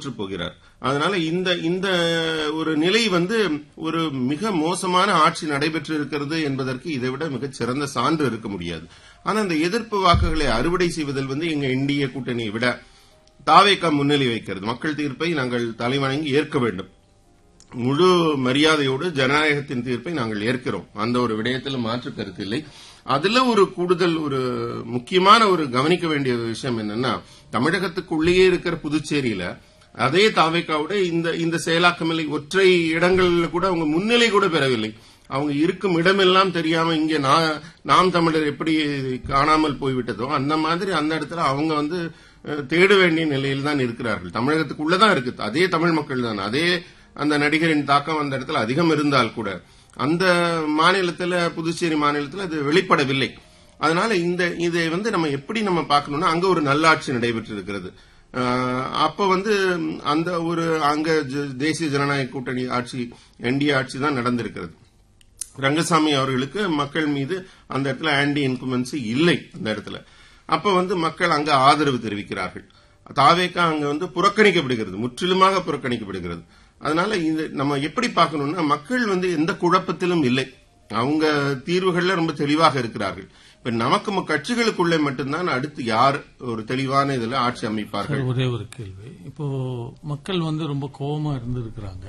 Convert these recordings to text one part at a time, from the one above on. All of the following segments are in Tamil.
தோற்று போகிறார் அதனால இந்த இந்த ஒரு நிலை வந்து ஒரு மிக மோசமான ஆட்சி நடைபெற்று இருக்கிறது என்பதற்கு இதை விட மிகச் சிறந்த சான்று இருக்க முடியாது ஆனா இந்த எதிர்ப்பு வாக்குகளை அறுவடை செய்வதில் வந்து எங்க இந்திய கூட்டணியை விட தாவேக்கா முன்னிலை வைக்கிறது மக்கள் தீர்ப்பை நாங்கள் தலைவணங்கி ஏற்க வேண்டும் முழு மரியாதையோடு ஜனநாயகத்தின் தீர்ப்பை நாங்கள் ஏற்கிறோம் அந்த ஒரு விடயத்தில் மாற்று கருத்து இல்லை அதுல ஒரு கூடுதல் ஒரு முக்கியமான ஒரு கவனிக்க வேண்டிய விஷயம் என்னன்னா தமிழகத்துக்குள்ளேயே இருக்கிற புதுச்சேரியில அதே தாவேக்காவோட இந்த இந்த செயலாக்கமில்லை ஒற்றை இடங்கள்ல கூட அவங்க முன்னிலை கூட பெறவில்லை அவங்க இருக்கும் இடமெல்லாம் தெரியாம இங்க நா- நாம் தமிழர் எப்படி காணாமல் போய்விட்டதோ அந்த மாதிரி அந்த இடத்துல அவங்க வந்து அஹ், தேட வேண்டிய நிலையில் தான் இருக்கிறார்கள் தமிழகத்துக்குள்ளதான் இருக்கு அதே தமிழ் மக்கள் தான் அதே அந்த நடிகரின் தாக்கம் அந்த இடத்துல அதிகம் இருந்தால் கூட அந்த மாநிலத்துல புதுச்சேரி மாநிலத்துல அது வெளிப்படவில்லை அதனால இந்த இதை வந்து நம்ம எப்படி நம்ம பார்க்கணும்னா அங்க ஒரு நல்லாட்சி நடைபெற்று இருக்கிறது அஹ், அப்ப வந்து அந்த ஒரு அங்க ஜ- தேசிய ஜனநாயக கூட்டணி ஆட்சி என்டிஏ ஆட்சி தான் நடந்திருக்கிறது ரங்கசாமி அவர்களுக்கு மக்கள் மீது அந்த இடத்துல ஆன்டி இன்குமென்சி இல்லை அந்த இடத்துல அப்ப வந்து மக்கள் அங்க ஆதரவு தெரிவிக்கிறார்கள் தாவேக்கா அங்க வந்து புறக்கணிக்கப்படுகிறது முற்றிலுமாக புறக்கணிக்கப்படுகிறது அதனால இந்த நம்ம எப்படி பார்க்கணும்னா மக்கள் வந்து எந்த குழப்பத்திலும் இல்லை அவங்க தீர்வுகள்ல ரொம்ப தெளிவாக இருக்கிறார்கள் இப்ப நமக்கு ம- கட்சிகளுக்குள்ளே மட்டும்தான் அடுத்து யார் ஒரு தெளிவான இதுல ஆட்சி அமைப்பார்கள் சார், ஒரே ஒரு கேள்வி இப்போ மக்கள் வந்து ரொம்ப கோபமா இருந்திருக்கிறாங்க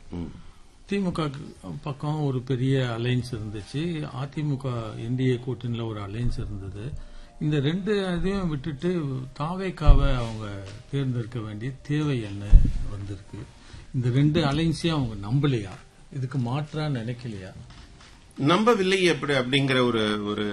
திமுக பக்கம் ஒரு பெரிய அலைன்ஸ் இருந்துச்சு அதிமுக என்டிஏ கூட்டணியில ஒரு அலைன்ஸ் இருந்தது இந்த ரெண்டு இதையும் விட்டுட்டு தாவேக்காவை அவங்க தேர்ந்தெடுக்க வேண்டிய தேவை என்ன வந்திருக்கு இந்த ரெண்டு அலைன்ஸையும் அவங்க நம்பலையா இதுக்கு மாற்றா நினைக்கலையா நம்பவில்லை எப்படி அப்படிங்கிற ஒரு ஒரு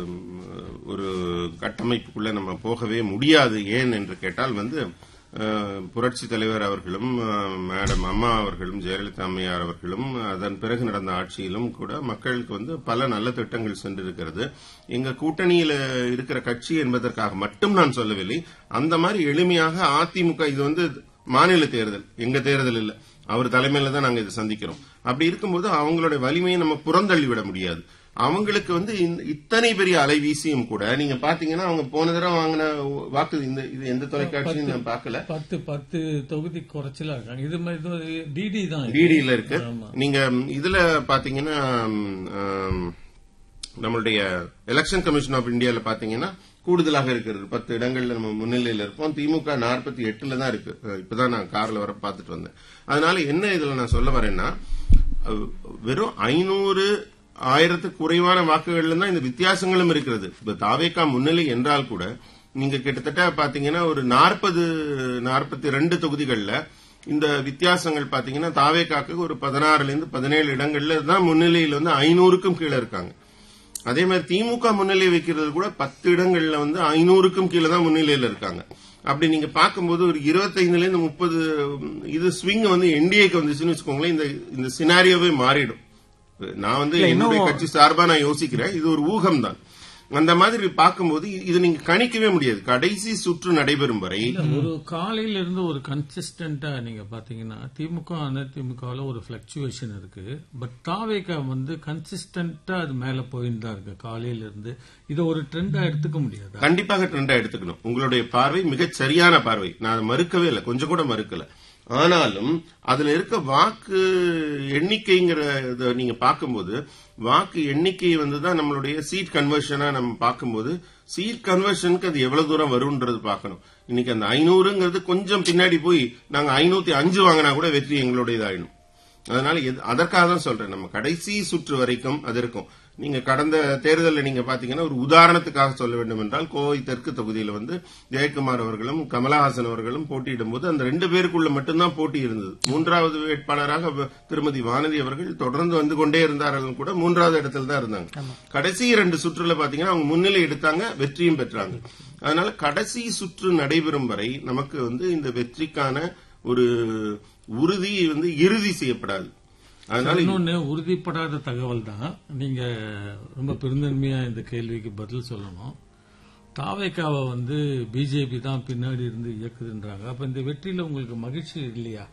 ஒரு கட்டமைப்புக்குள்ள நம்ம போகவே முடியாது ஏன் என்று கேட்டால் வந்து அஹ், புரட்சி தலைவர் அவர்களும் அஹ், மேடம் அம்மா அவர்களும் ஜெயலலிதா அம்மையார் அவர்களும் அதன் பிறகு நடந்த ஆட்சியிலும் கூட மக்களுக்கு வந்து பல நல்ல திட்டங்கள் சென்றிருக்கிறது எங்க கூட்டணியில இருக்கிற கட்சி என்பதற்காக மட்டும் நான் சொல்லவில்லை அந்த மாதிரி எளிமையாக அதிமுக இது வந்து மாநில தேர்தல் எங்க தேர்தல் இல்ல அவர் தலைமையில தான் நாங்க இதை சந்திக்கிறோம் அப்படி இருக்கும்போது அவங்களுடைய வலிமையை நம்ம புறந்தள்ளி விட முடியாது அவங்களுக்கு வந்து இந்த- இத்தனை பெரிய அலைவீசியும் கூட நீங்க பாத்தீங்கன்னா அவங்க போன தடவை வாங்கின வாக்கு இந்த இது எந்த தொலைக்காட்சியும் நான் பார்க்கல பத்து பத்து தொகுதி குறைச்சலா இருக்காங்க இது மாதிரி டிடி தான் இது. டிடியில இருக்கு ஆமா. நீங்க இதுல பாத்தீங்கன்னா ம், ஆம், நம்மளுடைய எலெக்ஷன் கமிஷன் ஆஃப் இந்தியால பாத்தீங்கன்னா கூடுதலாக இருக்கிறது பத்து இடங்கள்ல நம்ம முன்னிலையில இருப்போம் திமுக நாற்பத்தி எட்டுல தான் இருக்கு அஹ் இப்பதான் நான் கார்ல வர பார்த்துட்டு வந்தேன் அதனால என்ன இதுல நான் சொல்ல வரேன்னா அஹ், வெறும் ஐநூறு ஆயிரத்துக்கு குறைவான வாக்குகள்ல தான் இந்த வித்தியாசங்களும் இருக்கிறது இப்ப தாவேக்கா முன்னிலை என்றால் கூட நீங்க கிட்டத்தட்ட பாத்தீங்கன்னா ஒரு நாற்பது நாற்பத்தி ரெண்டு தொகுதிகள்ல இந்த வித்தியாசங்கள் பாத்தீங்கன்னா தாவேக்காக்கு ஒரு பதினாறுல இருந்து பதினேழு இடங்கள்ல தான் முன்னிலையில் வந்து ஐநூறுக்கும் கீழே இருக்காங்க அதே மாதிரி திமுக முன்னிலை வைக்கிறது கூட பத்து இடங்கள்ல வந்து ஐநூறுக்கும் கீழே தான் முன்னிலையில இருக்காங்க அப்படி நீங்க பார்க்கும்போது ஒரு இருபத்தைந்துல இருந்து முப்பது இது ஸ்விங் வந்து என்டிஏக்கு வந்துச்சுன்னு வச்சுக்கோங்களேன் இந்த இந்த சினாரியோவே மாறிடும் நான் வந்து என்னுடைய கட்சி சார்பா நான் யோசிக்கிறேன் இது ஒரு ஊகம் தான் அந்த மாதிரி பார்க்கும்போது இது நீங்க கணிக்கவே முடியாது கடைசி சுற்று நடைபெறும் வரை இல்ல, ஒரு காலையில இருந்து ஒரு கன்சிஸ்டன்டா நீங்க பாத்தீங்கன்னா திமுக அதிமுகவில் ஒரு பிளக்சுவேஷன் இருக்கு பட் தாவேகா வந்து கன்சிஸ்டன்டா அது மேல போயின்னு தான் இருக்கு காலையில இருந்து இதை ஒரு ட்ரெண்டா எடுத்துக்க முடியாது கண்டிப்பாக ட்ரெண்டா எடுத்துக்கணும் உங்களுடைய பார்வை மிகச் சரியான பார்வை நான் அதை மறுக்கவே இல்லை கொஞ்சம் கூட மறுக்கல ஆனாலும் அதுல இருக்க வாக்கு எண்ணிக்கைங்கிற இதை நீங்க பார்க்கும்போது வாக்கு எண்ணிக்கை வந்து தான் நம்மளுடைய சீட் கன்வர்ஷனா நம்ம பார்க்கும்போது சீட் கன்வர்ஷனுக்கு அது எவ்வளவு தூரம் வரும்ன்றது பார்க்கணும் இன்னைக்கு அந்த ஐநூறுங்கிறது கொஞ்சம் பின்னாடி போய் நாங்க ஐநூத்தி அஞ்சு வாங்கினா கூட வெற்றி எங்களுடையதாயிடும் அதனால எது- அதற்காக தான் சொல்றேன் நம்ம கடைசி சுற்று வரைக்கும் அது இருக்கும் நீங்க கடந்த தேர்தலில் நீங்க பாத்தீங்கன்னா ஒரு உதாரணத்துக்காக சொல்ல வேண்டும் என்றால் கோவை தெற்கு தொகுதியில் வந்து ஜெயக்குமார் அவர்களும் கமலஹாசன் அவர்களும் போட்டியிடும் போது அந்த ரெண்டு பேருக்குள்ள மட்டும்தான் போட்டி இருந்தது மூன்றாவது வேட்பாளராக வ- திருமதி வானதி அவர்கள் தொடர்ந்து வந்து கொண்டே இருந்தார்கள் கூட மூன்றாவது இடத்துல தான் இருந்தாங்க கடைசி இரண்டு சுற்றுல பாத்தீங்கன்னா அவங்க முன்னிலை எடுத்தாங்க வெற்றியும் பெற்றாங்க அதனால கடைசி சுற்று நடைபெறும் வரை நமக்கு வந்து இந்த வெற்றிக்கான ஒரு உறுதி வந்து இறுதி செய்யப்படாது அதனால இன்னொன்னு உறுதிப்படாத தகவல் தான் நீங்க ரொம்ப பெருந்தன்மையா இந்த கேள்விக்கு பதில் சொல்லணும் தாவேக்காவை வந்து பிஜேபி தான் பின்னாடி இருந்து இயக்குதுன்றாங்க அப்ப இந்த வெற்றியில உங்களுக்கு மகிழ்ச்சி இல்லையா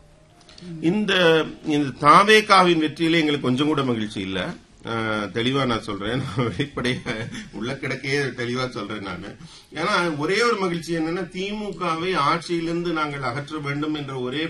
இந்த இந்த தாவேகாவின் வெற்றியில எங்களுக்கு கொஞ்சம் கூட மகிழ்ச்சி இல்ல அஹ், தெளிவா நான் சொல்றேன் நான் வெளிப்படையா உள்ள கிடக்கையே தெளிவா சொல்றேன் நான் ஏன்னா ஒரே ஒரு மகிழ்ச்சி என்னன்னா திமுகவை ஆட்சியிலிருந்து நாங்கள் அகற்ற வேண்டும் என்ற ஒரே